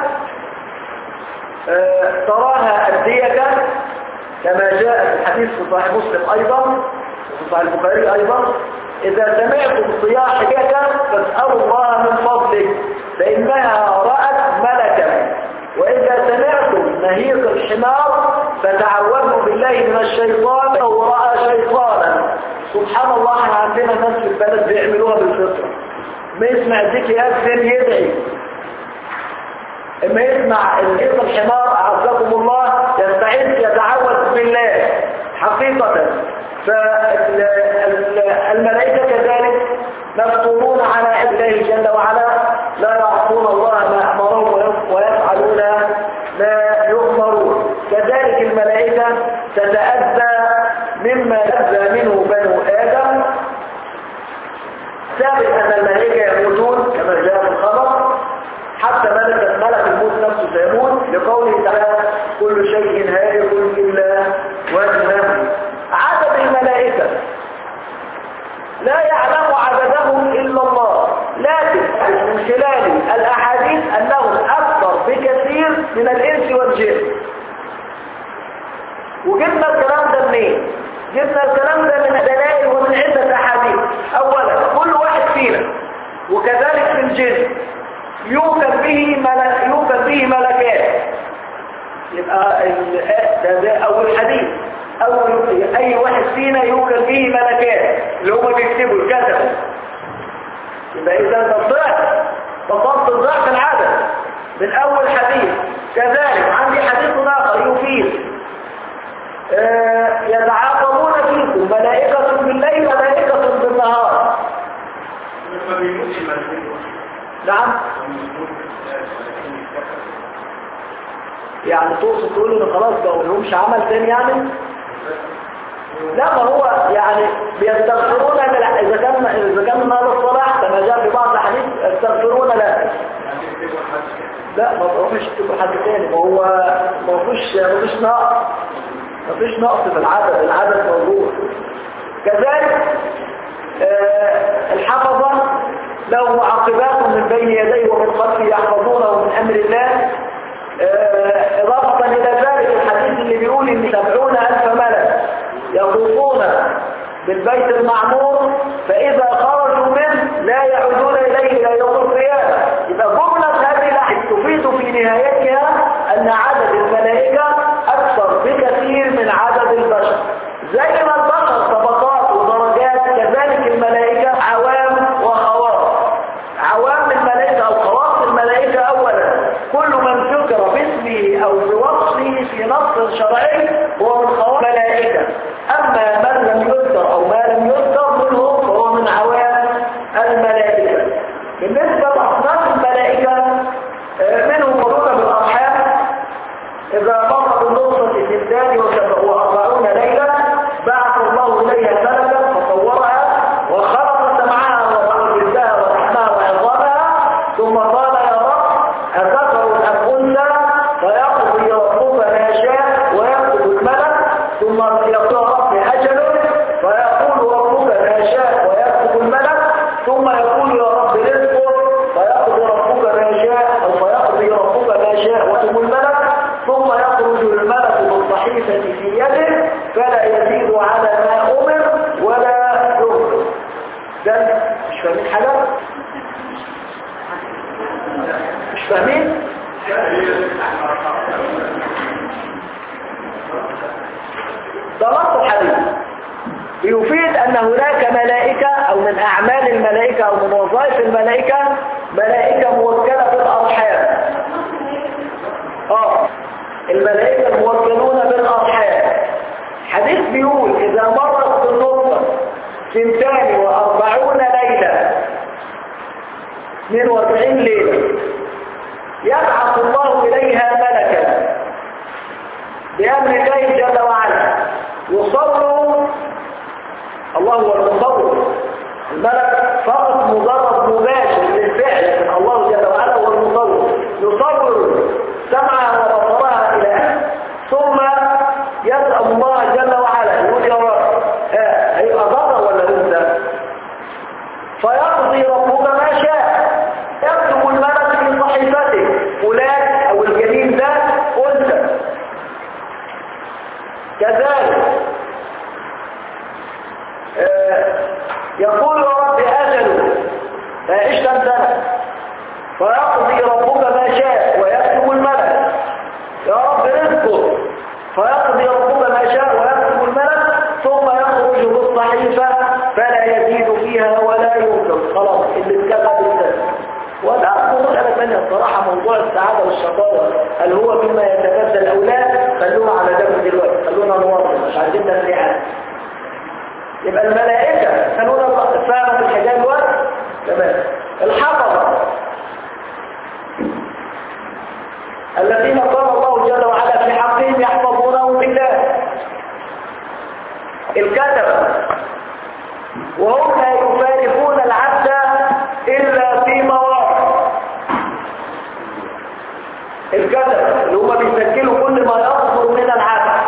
آه، تراها أدية كما جاء في الحديث في صحيح مسلم أيضا وفي صحيح البخاري أيضا إذا سمعتم صياح كذا فاسألوا الله من فضله فإنها رأت ملكا وإذا سمعتم نهيق الحمار فتعوذوا بالله من الشيطان أو رأى شيطانا سبحان الله احنا عندنا ناس في البلد بيعملوها بالفطرة ما يسمع الذكر يكثر يدعي اما يسمع نهيق الحمار أعزكم الله يستعد يتعوذ بالله حقيقة فالملائكة كذلك مفتورون على الله جل وعلا لا يعصون الله ما أمرهم ويفعلون ما يؤمرون كذلك الملائكة تتأذى مما يأذى منه بنو آدم ثابت أن الملائكة يموتون كما جاء في الخبر حتى ملك ملك الموت نفسه سيموت لقوله تعالى كل شيء هالك إلا وجهه عدد الملائكة لا يعلم عددهم إلا الله لكن من خلال الأحاديث أنهم أكثر بكثير من الإنس والجن وجبنا الكلام ده منين؟ جبنا الكلام ده من دلائل ومن عدة أحاديث أولا كل واحد فينا وكذلك في الجن يوكل به ملك يوكل به ملكات يبقى ده, ده أول حديث أول أي واحد فينا يوكل به ملكات اللي هم بيكتبوا الكتب يبقى إذا ده الضعف فضلت الضعف العدد من أول حديث كذلك عندي حديث آخر يفيد آه يتعاقبون فيكم ملائكة بالليل وملائكة بالنهار نعم يعني تقصد تقول ان خلاص بقوا لهمش عمل تاني يعني لا ما هو يعني بيستغفرون لا اذا كان اذا كان مال الصلاح كما جاء في بعض الاحاديث يستغفرون لا لا ما تروحش تكتبوا حد تاني ما هو ما فيش ما فيش نقص ما فيش نقص في العدد العدد موجود كذلك آه الحفظة له معقبات من بين يديه ومن خلفه يحفظونه من امر الله آه اضافة الى ذلك الحديث اللي بيقول ان سبعون الف ملك يطوفون بالبيت المعمور فاذا خرجوا منه لا يعودون اليه الى يوم القيامة يبقى جملة هذه الاحاديث تفيد في نهايتها ان عدد الملائكة اكثر بكثير من عدد البشر زي ما البشر طبقات ودرجات كذلك الملائكة عوام وخواص عوام الملائكة او خواص الملائكة اولا كل من ذكر باسمه او بوصفه في نص شرعي هو من خواص الملائكة اما من لم يذكر او ما لم يذكر منهم فهو من عوام الملائكة بالنسبة لاصناف الملائكة منهم مرونة بالارحام اذا مر بالنصف اثنتان واربعون ليلة بعث الله اليها ملكا فصورها وخلق سمعها وجلدها ولحمها وعظامها ثم قال يا رب أذكر أم أنثى فيقضي ربك ما شاء ويكتب الملك ثم يقول رب أجل فيقول ربك ما شاء ويكتب الملك ثم يقول يا رب رزقه فيقضي ربك ما شاء أو فيقضي ربك ما شاء ويكتب الملك ثم يخرج الملك بالصحيفة في يده فلا يزيد على ما أمر ولا يغفر ده مش فاهمين حاجة؟ مش فاهمين؟ ده نص الحديث يفيد أن هناك ملائكة أو من أعمال الملائكة أو من وظائف الملائكة ملائكة موكلة في الأرحام آه الملائكة الموكلون بالأرحام حديث بيقول إذا مرت بالنطفة سنتان وأربعون ليلة 42 ليلة يبعث الله إليها ملكا بأمر الله جل وعلا يصور الله هو المصور الملك فقط مجرد مباشر للفعل لكن الله جل وعلا هو المصور يصور سمعها وبصرها إلى أهل ثم يسأل الله جل وعلا يقول يا رب ها هيبقى ذكر ولا انثى فيقضي ربك ما شاء يكتب الملك في صحيفته فلان او الجنين ده انثى كذلك آه، يقول يا رب اجل فعشت سنه فيقضي ربك ما شاء ويكتب الملك يا رب رزقه فيقضي ربك ما شاء ويكتب الملك ثم يخرج بالصحيفة فلا يزيد فيها ولا ينقص خلاص اللي اتكتب السنة ولا مسألة ثانية الصراحة موضوع السعادة والشقاوة هل هو مما يتبدل أو لا خلونا على جنب دلوقتي خلونا نواصل مش عايزين تسريعات يبقى الملائكة خلونا فاهمة الحجاب الوقت تمام الحفظة الذين قال الله جل وعلا في حقهم يحفظونه بالله الكتبة وهم لا يفارقون العبد إلا في مواقع الكتبة اللي هم بيسجلوا كل ما يصدر من العبد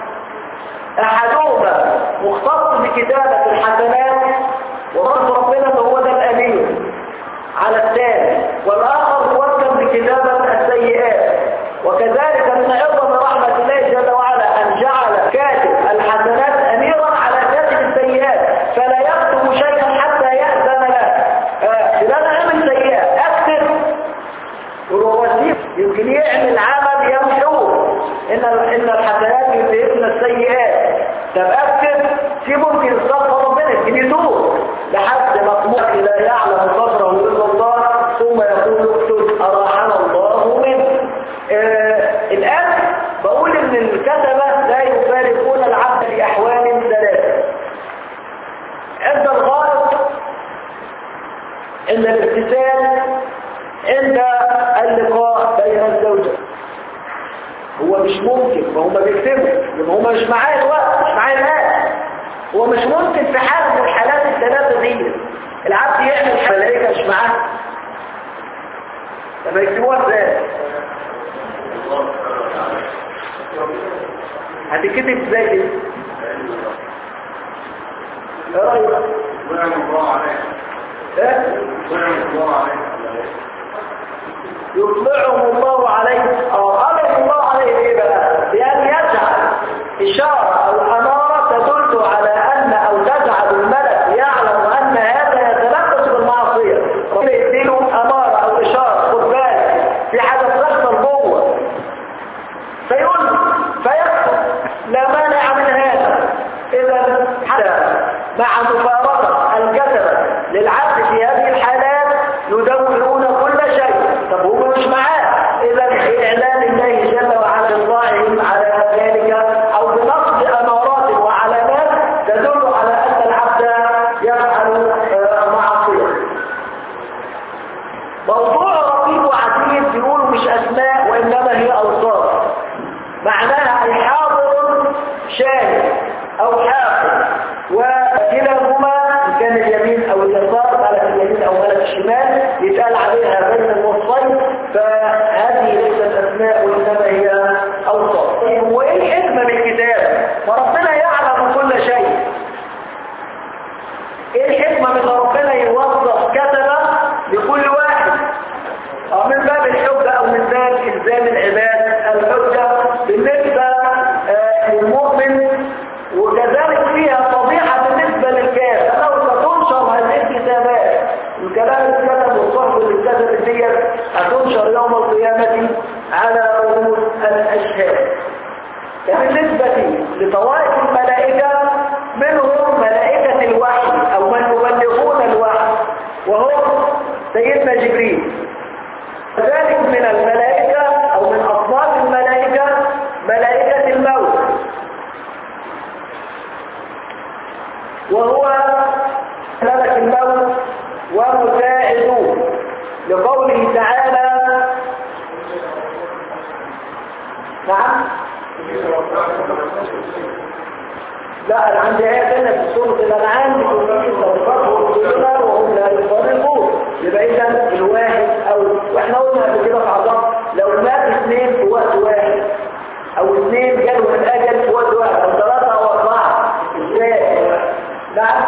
أحدهما مختص بكتابة الحسنات ورد ربنا أنه هو ده الأمين على الثاني والآخر موكل بكتابة السيئات وكذلك من عظم رحمة الله جل وعلا أن جعل كاتب الحسنات أميرا على كاتب السيئات فلا يكتب شيئا حتى يأذن له آه، إذا أنا أعمل سيئة أكتب والوسيط يمكن يعمل عمل يمحوه إن إن الحسنات يذهبن السيئات طب أكتب في ممكن يستغفر ربنا يمكن يتوب لحد ما طموح لا يعلم قدره إلا الله ثم يقول اكتب أراحنا الله منه آه الآن بقول إن الكتبة لا يفارقون العبد لأحوال ثلاثة عند الغالب عند الابتسام عند اللقاء بين الزوجة هو مش ممكن ما هم بيكتبوا لان هم مش معايا الوقت مش معايا الآن هو مش ممكن في حال من الحالات الثلاثة دي العبد يعمل ملائكة مش معاه لما يكتبوها ازاي هتكتب ازاي دي ايه رايك ايه يطلعهم الله عليه اه غلب الله عليه ايه بقى بأن يجعل إشارة أو أمارة تدل على أن أو تجعل الملك يعلم أن هذا يتلبس بالمعصية ربنا يديله أمارة أو إشارة خد بالك في حاجة تحصل جوه فيقول فيكتب لا مانع من هذا إذا حتى مع مفارقة الكتبة للعبد في هذه الحالات يدورون كل شيء طب هو مش معاه إذا إعلان الله جل وعلا الله على ذلك أو بنقد أمارات وعلامات تدل على أن العبد يفعل آه، معصية موضوع رقيب وعتيد بيقولوا مش أسماء وإنما هي أوصاف معناها أي حاضر شاهد أو حاضر وكلاهما إن كان اليمين أو اليسار ملك اليمين أو ملك الشمال يتقال عليها بين الوصفين فهذه ليست أسماء وإنما هي أوصاف طيب وإيه الحكمة من الكتاب؟ وربنا يعلم كل شيء ايه الحكمة من ان ربنا يوظف كتبة لكل واحد أو من باب الحجة او من باب الزام العباد الحجة بالنسبة آه، للمؤمن وكذلك فيها فضيحة بالنسبة للكافر لو ستنشر هذه الكتابات الكلام الكتب والصحب اللي اتكتبت ديت هتنشر يوم القيامة على رؤوس الأشهاد بالنسبة لطوائف الملائكة منهم ملائكة الوحي أو من يبلغون الوحي وهم سيدنا جبريل ذلك من الملائكة أو من أصناف الملائكة ملائكة الموت وهو ملك الموت ومساعدون لقوله تعالى نعم لا انا عندي آية تانية في سورة الأنعام بتقول صدقاتهم كلها وهم لا يفرقون يبقى إذا الواحد أو وإحنا قلنا قبل كده في عظام لو مات اثنين في وقت واحد أو اثنين جالوا من أجل في وقت واحد أو ثلاثة أو أربعة إزاي؟ نعم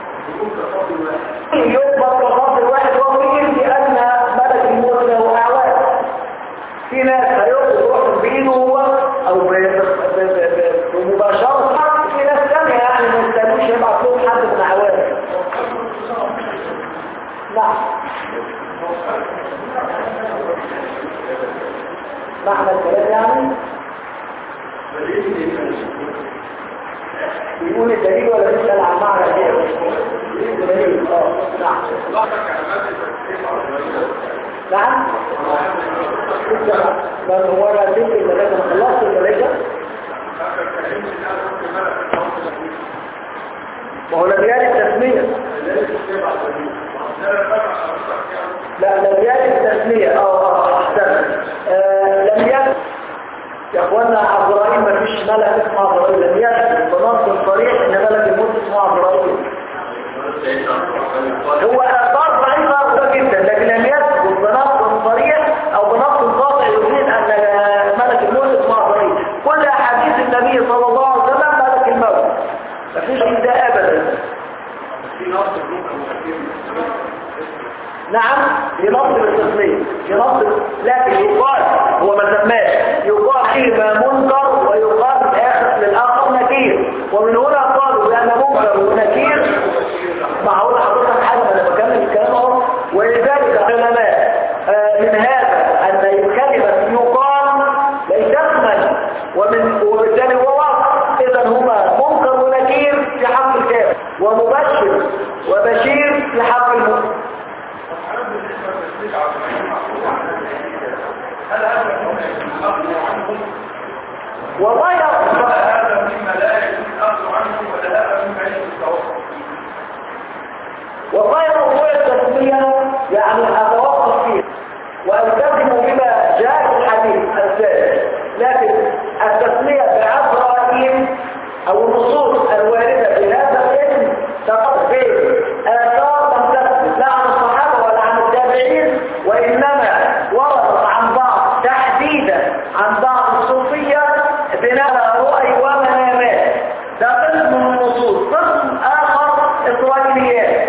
يثبت كفضل واحد ومين لأن ملك الموت له أعوان في ناس هيقف يروح بإيده هو أو ب- ب- ب- ب- بمباشرة في ناس ثانية يعني ما يستنوش يبعت لهم حد من أعوان نعم معنى الكلام يعني يقول الدليل ولا نسأل عن معنى الدليل اه نعم نعم بل هو لا تلك الملائكة ما خلصت الملائكة ما هو لم يرد التسمية لا لم يرد التسمية اه اه احسن آه، لم يرد يا اخوانا عبدالرحيم ما فيش ملك اسمه عبدالرحيم لم يرد بنص صريح ان ملك الموت اسمه عبدالرحيم هو اثار ضعيفه ضعيفه جدا لكن لم يثبت بنص صريح او بنص قاطع يفيد ان ملك الموت اسمه عبدالرحيم كل احاديث النبي صلى الله عليه وسلم ملك الموت مفيش ده ابدا نعم ينصب التسمية ينصب لكن يقال هو ما سماش يقال فيما منكر ويقال في الآخر للآخر نكير ومن هنا قالوا بأن منكر ونكير معقول حضرتك حاجة ما انا بكمل الكلام اهو ولذلك العلماء آه، من هذا أن الكلمة يقال لا تكمل ومن وبالتالي هو واقع إذا هما منكر ونكير في حق الكافر ومبشر وبشير في حق المؤمن والله يا هذا مما لا يجوز الأخذ عنه ولا هذا مما يجوز التوقف وغير موضوع التسمية يعني أتوقف فيه وألتزم بما جاء في الحديث الثالث لكن التسمية بعبرائيل أو النصوص الواردة في هذا الاسم تقف في آثار لم تثبت لا عن الصحابة ولا عن التابعين وإنما وردت عن بعض تحديدا عن بعض الصوفية بناء على رؤي ومنامات ده قسم من النصوص قسم آخر إسرائيليات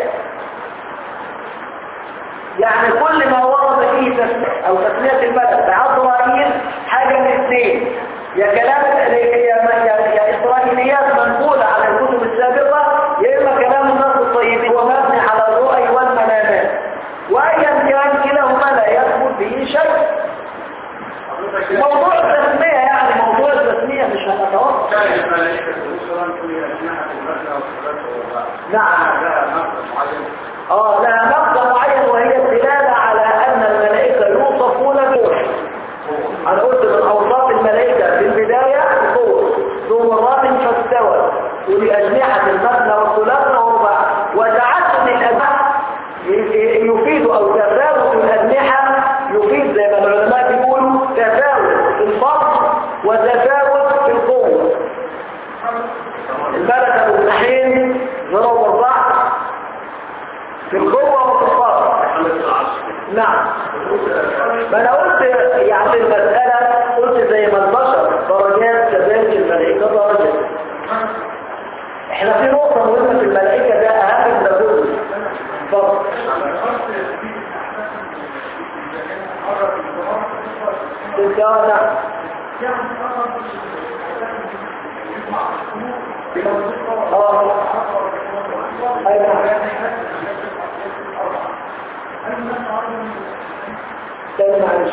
يعني كل ما ورد فيه تسمية او تسمية المدد بعضرائيل حاجة من اثنين يا كلام يا, يا, يا اسرائيليات منقولة على الكتب السابقة يا اما كلام الناس الطيبين ومبني على الرؤي والمنامات وايا كان كلاهما لا يثبت به شيء موضوع التسمية يعني موضوع التسمية مش هنتوقف كان الملائكة رسلا في أجنحة المثنى والثلاثة والرابعة نعم لا نقص معين اه لها مقصد معين وهي الدلالة على ان الملائكة يوصفون بالقوة انا قلت من اوصاف الملائكة في البداية القوة ذو مرات فاستوى ولأجنحة المثنى والثلاث والرباع وتعدد الأجنحة يفيد او تفاوت الأجنحة يفيد زي ما العلماء بيقولوا تفاوت في الفصل وتفاوت في القوة الملكة والنحين ضربوا البعض في القوة وفي الفصل نعم ما انا قلت يعني المسألة قلت زي ما البشر درجات كذلك الملائكة درجات احنا في نقطة مهمة في الملائكة ده اهم من ده كله اتفضل انت اه نعم اه اي نعم تاني معلش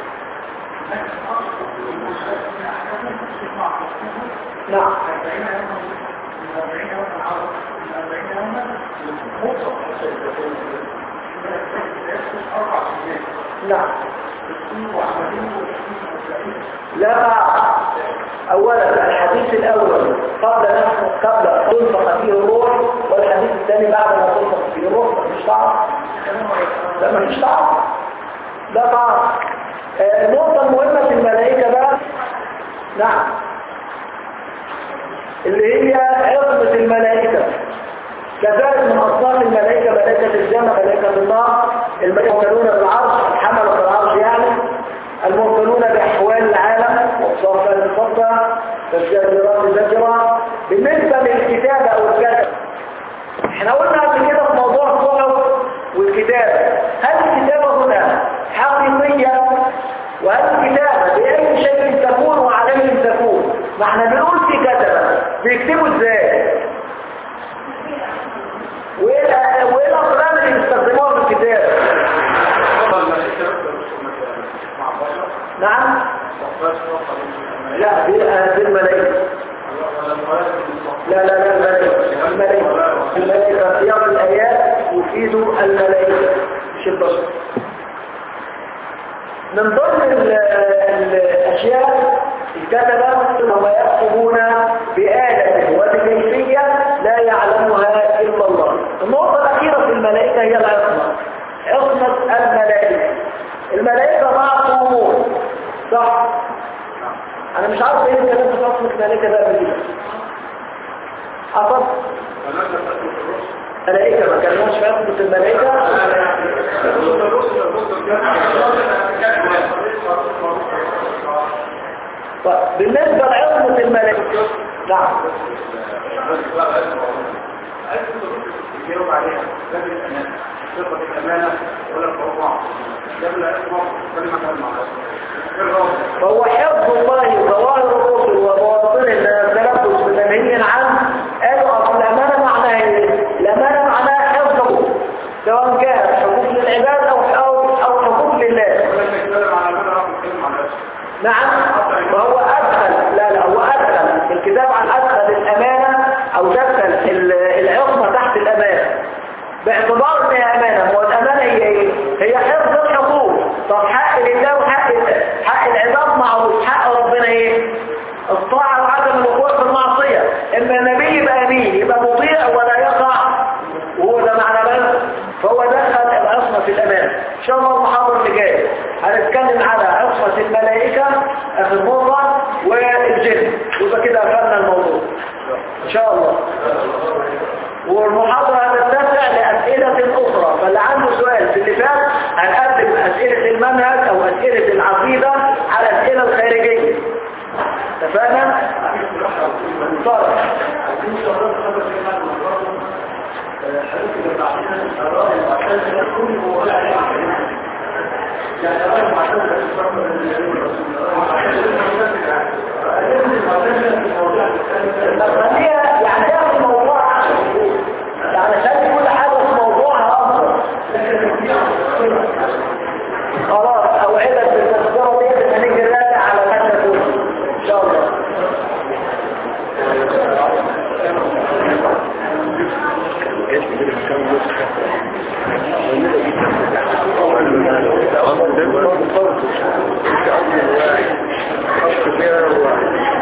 نعم نعم لا اولا الحديث الاول قبل نحن قبل تنفق فيه الروح تاني بعد ما تنفخ في الروح مفيش طعم لا مفيش طعم ده طعم آه، النقطة المهمة في الملائكة بقى نعم اللي هي عظمة الملائكة كذلك من أصناف الملائكة ملائكة الجنة ملائكة النار المؤمنون بالعرش الحملة بالعرش يعني المؤمنون بأحوال العالم والصفة صفة والجابرات زجرة بالنسبة للكتابة أو الكتاب احنا قلنا قبل كده في موضوع الصحف والكتابة هل الكتابة هنا حقيقية وهل الكتابة بأي شيء تكون وعليه تكون ما احنا بنقول في كتبة بيكتبوا ازاي وايه وايه الاقلام اللي بيستخدموها في الكتاب نعم لا دي دي الملائكه لا لا لا الملائكه الملائكه الملائكه سياق الايات يفيد الملائكه مش البشر من ضمن ال- الاشياء الكتبه هم يكتبون بآلة وبكيفية لا يعلمها إلا الله النقطة الأخيرة في الملائكة هي العصمة عصمة الملائكة الملائكة معصومون صح أنا مش عارف إيه الكلام في عصمة الملائكة ده قبل كده حصل ملائكة ما كلموش في عصمة الملائكة طيب بالنسبة لعصمة الملائكة نعم يجاوب عليها لازم الأمان صفة الأمانة ولا التوقع قبل أسمع كلمة كلمة فهو حفظ الله ظواهر الرسل وبواطن التلبس بمنهي عنه قالوا اصل الامانه معناها ايه؟ الامانه معناها حفظه سواء كان حقوق للعباد او او او حقوق لله ولما يتكلم على الأمانة راح يتكلم على نفسه نعم وهو أدخل لا لا هو أدخل في الكتاب عن أدخل الأمانة أو دخل ال- العصمة تحت الأمانة باعتبار ان هي أمانة هو الأمانة هي إيه؟ هي حفظ الحقوق طب حق لله وحق حق العباد معروف حق ربنا إيه؟ الطاعة وعدم الوقوع في المعصية إما النبي يبقى أمين يبقى مطيع ولا يقع وهو ده معنى بس فهو دخل العصمة في الأمان إن شاء الله المحاضرة اللي جاية هنتكلم على عصمة الملائكة في المرة والجن ويبقى كده أخذنا الموضوع إن شاء الله والمحاضرة هتتسع لأسئلة أخرى فاللي عنده سؤال في اللي فات هنقدم أسئلة المنهج أو أسئلة العقيدة على الأسئلة الخارجية اتفقنا؟ طيب المسؤولية يعني ايه في موضوع يعني خلي كل حاجة في موضوعها أفضل خلاص أوعدك بالتذكرة دي إن هنيجي نراجع على ما تكون إن شاء الله أصل ده